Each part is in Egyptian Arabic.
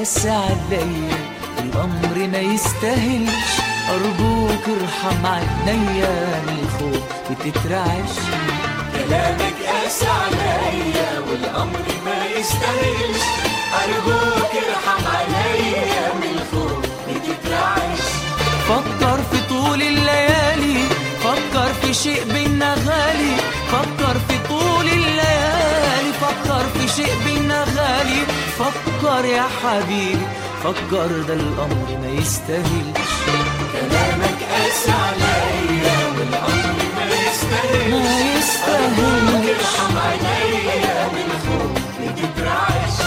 قاسي عليا الأمر ما يستاهلش أرجوك ارحم عينيا من الخوف بتترعش كلامك قاسي عليا والامر ما يستاهلش ارجوك ارحم عليا من الخوف بتترعش فكر في طول الليالي فكر في شيء بينا غالي فكر في طول الليالي فكر في شيء بينا غالي فكر يا حبيبي فكر ده الأمر ما يستاهلش كلامك قاسي عليا والامر ما يستاهلش ما ارجوك يستاهلش ارحم عليا من الخوف بتترعش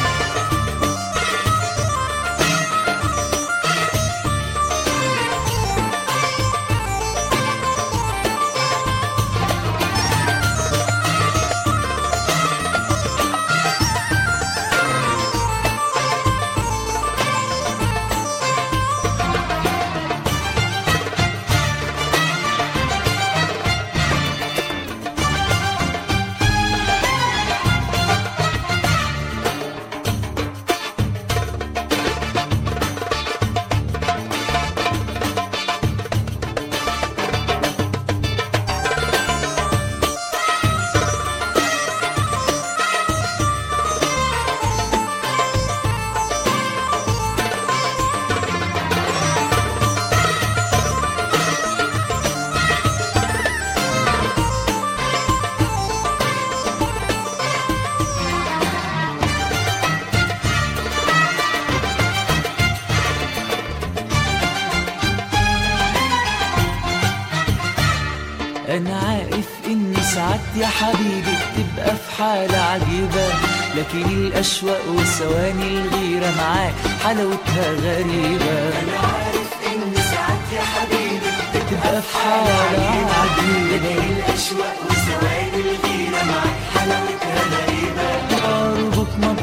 أنا عارف إن ساعات يا حبيبي بتبقى في حالة عجيبة لكن الأشواق وثواني الغيرة معاك حلاوتها غريبة انا عارف ان ساعات يا حبيبي تبقى في حالة عجيبة الاشواق وثواني الغيره معاك حلاوتها غريبه أرجوك ما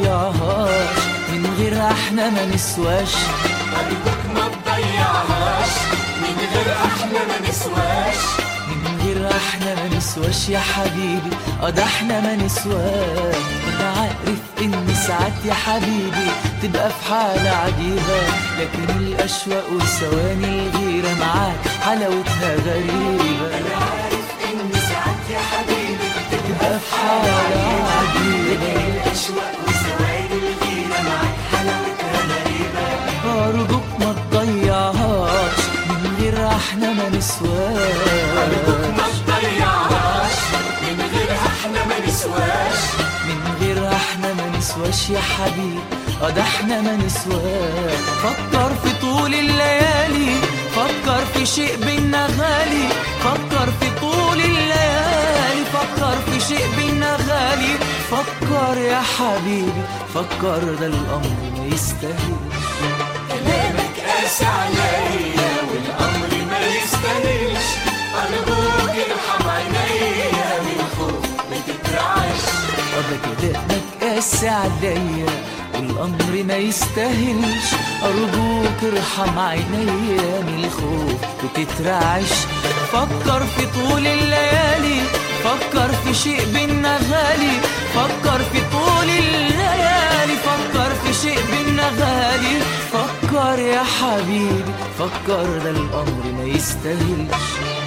تضيعهاش من غير احنا ما نسواش ارجوك ما تضيعهاش من غير احنا ما نسواش من غير احنا ما نسواش يا حبيبي اه ده احنا ما نسواش انا عارف ان ساعات يا حبيبي تبقى في حالة عجيبة لكن الاشواق وثواني الغيرة معاك حلاوتها غريبة انا عارف ان ساعات يا حبيبي تبقى في حالة عجيبة الاشواق وثواني الغيره معاك حلاوتها غريبه أرجوك ما تضيعهاش من غير احنا ما ارجوك ما نسواش تضيعهاش من غير احنا ما نسواش من غير احنا ما نسواش يا حبيبي اه ده احنا ما نسواش فكر في طول الليالي فكر في شيء بينا غالي فكر في طول الليالي فكر في شيء بينا غالي فكر يا حبيبي فكر ده الامر ما يستاهلش كلامك قاسي عليا والامر ما يستاهلش ارجوك ارحم عينيا من الخوف بتترعش ده كلامك قاسي عليا والامر ما يستاهلش ارجوك ارحم عينيا من الخوف بتترعش فكر في طول الليالي فكر في شيء بينا غالي فكر في طول الليالي فكر في شيء بينا غالي فكر يا حبيبي فكر ده الامر ما يستاهلش